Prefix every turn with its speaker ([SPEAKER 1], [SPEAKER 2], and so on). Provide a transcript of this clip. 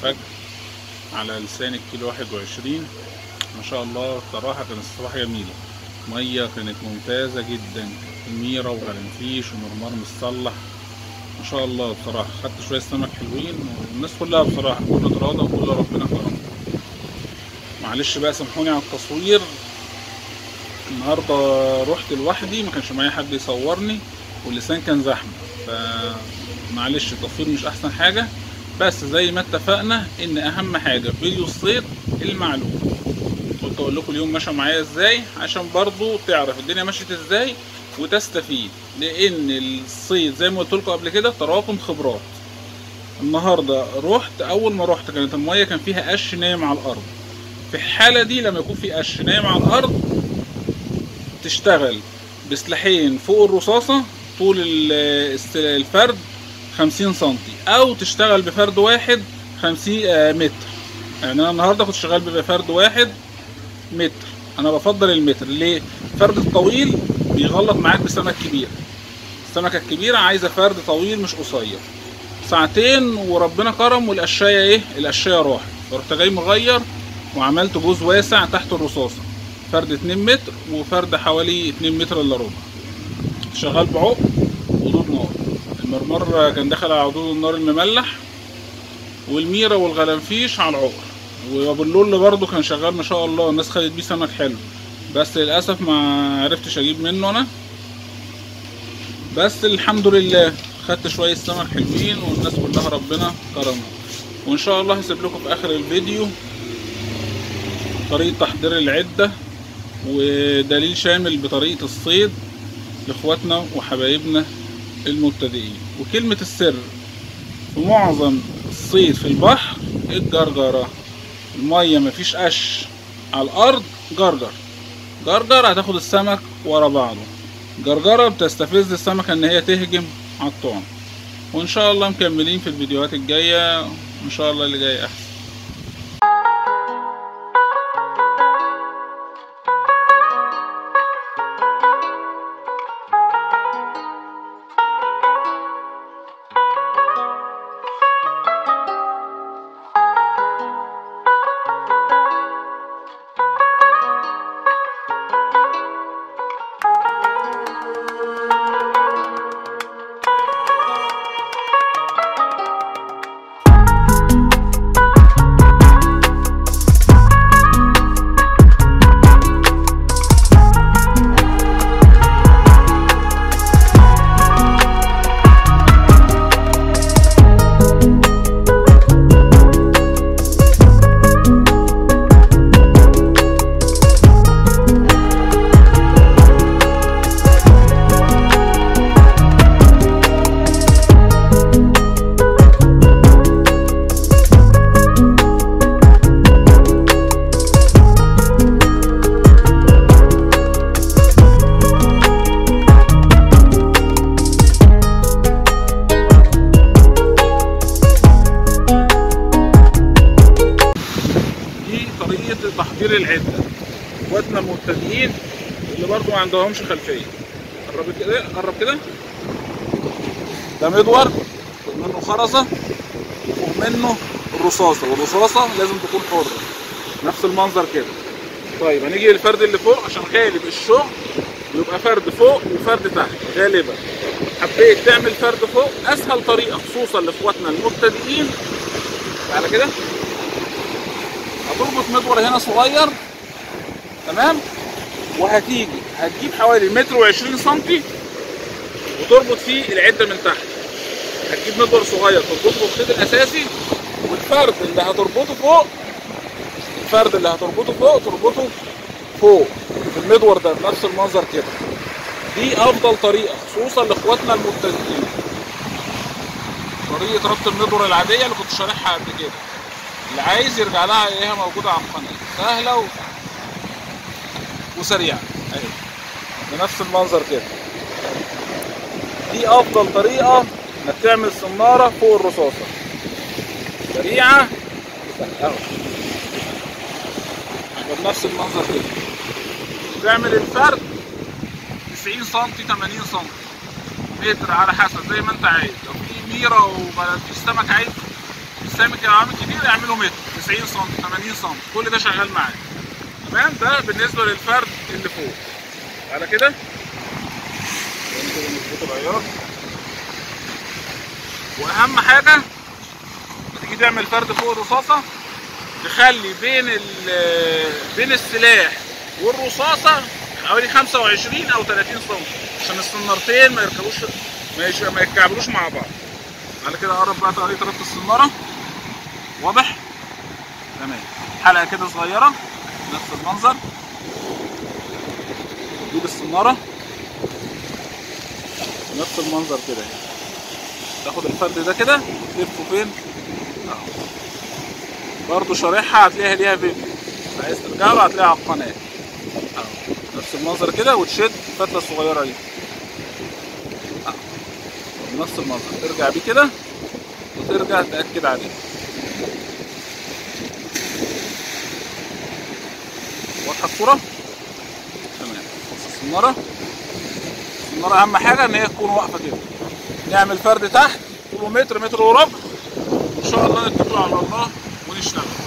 [SPEAKER 1] الفجر على لسان الكيلو واحد وعشرين ما شاء الله بصراحة كانت الصباح جميلة مية كانت ممتازة جدا ميرة وغرنفيش ومرمار متصلح ما شاء الله بصراحة خدت شوية سمك حلوين والناس كلها بصراحة كله اتراضى وكله ربنا كرم معلش بقى سامحوني على التصوير النهاردة رحت لوحدي ما كانش معايا حد يصورني واللسان كان زحمة فمعلش التصوير مش أحسن حاجة بس زي ما اتفقنا إن أهم حاجة في فيديو الصيد المعلوم قلت أقول لكم اليوم مشى معايا إزاي عشان برضو تعرف الدنيا مشيت إزاي وتستفيد لأن الصيد زي ما قلت لكم قبل كده تراكم خبرات النهارده رحت أول ما رحت كانت المية كان فيها قش نايم على الأرض في الحالة دي لما يكون في قش نايم على الأرض تشتغل بسلاحين فوق الرصاصة طول ال- الس- الفرد خمسين سنتي أو تشتغل بفرد واحد خمسين آه، متر يعني أنا النهاردة كنت شغال بفرد واحد متر أنا بفضل المتر ليه؟ الفرد الطويل بيغلط معاك بسمك كبير السمكة الكبيرة عايزة فرد طويل مش قصير ساعتين وربنا كرم والقشاية ايه؟ القشاية راحت فرحت جاي مغير وعملت جوز واسع تحت الرصاصة فرد 2 متر وفرد حوالي 2 متر الا ربع شغال بعقد وضوء نار المرمر كان داخل على عضود النار المملح والميرة والغلنفيش على العقر وابو اللول برضو كان شغال ما شاء الله الناس خدت بيه سمك حلو بس للاسف ما عرفتش اجيب منه انا بس الحمد لله خدت شوية سمك حلوين والناس كلها ربنا كرمها وان شاء الله هسيب لكم في اخر الفيديو طريقة تحضير العدة ودليل شامل بطريقة الصيد لاخواتنا وحبايبنا المبتدئين وكلمة السر في معظم الصيد في البحر الجرجرة المية مفيش قش على الأرض جرجر جرجر هتاخد السمك ورا بعضه جرجرة بتستفز السمكة إن هي تهجم على الطعم وإن شاء الله مكملين في الفيديوهات الجاية وإن شاء الله اللي جاي أحسن دي طريقة تحضير العدة اخواتنا المبتدئين اللي برضو ما عندهمش خلفية قرب كده قرب كده ده مدور فوق منه خرزة وفوق منه الرصاصة والرصاصة لازم تكون حرة نفس المنظر كده طيب هنيجي للفرد اللي فوق عشان غالب الشغل يبقى فرد فوق وفرد تحت غالبا حبيت تعمل فرد فوق اسهل طريقة خصوصا لاخواتنا المبتدئين تعالى كده هتربط مدور هنا صغير تمام وهتيجي هتجيب حوالي متر وعشرين سنتي وتربط فيه العدة من تحت هتجيب مدور صغير تربطه بالخيط الأساسي والفرد اللي هتربطه فوق الفرد اللي هتربطه فوق تربطه فوق في المدور ده بنفس المنظر كده دي أفضل طريقة خصوصا لإخواتنا المبتدئين طريقة ربط المدور العادية اللي كنت شارحها قبل كده اللي عايز يرجع لها هي موجودة على القناة سهلة و... وسريعة اهي بنفس المنظر كده دي أفضل طريقة إنك تعمل صنارة فوق الرصاصة سريعة وسهلة يبقى بنفس المنظر كده تعمل الفرد 90 سم 80 سم متر على حسب زي ما انت عايز لو في ميرة وما فيش سمك عايز تعمل عوامل كبيره يعملوا متر 90 سم 80 سم كل ده شغال معاك تمام ده بالنسبه للفرد اللي فوق على كده تاني كده نظبط العيار واهم حاجه لما تيجي تعمل فرد فوق الرصاصه تخلي بين ال- بين السلاح والرصاصه حوالي 25 او 30 سم عشان السنارتين ما يركبوش ما, يش... ما يتكعبلوش مع بعض على كده اقرب بقى طريقه ربط السناره واضح تمام حلقه كده صغيره نفس المنظر تجيب السناره نفس المنظر كده يعني. تاخد الفرد ده كده تلفه فين اهو برضه شارحها هتلاقيها ليها فيديو عايز ترجع له هتلاقيها على القناه اهو نفس المنظر كده وتشد الفتله الصغيره دي اهو نفس المنظر ترجع بيه كده وترجع تاكد عليه واضحه الصوره تمام بص السناره السناره اهم حاجه ان هي تكون واقفه كده نعمل فرد تحت طوله متر متر وربع وان شاء الله نتكل على الله ونشتغل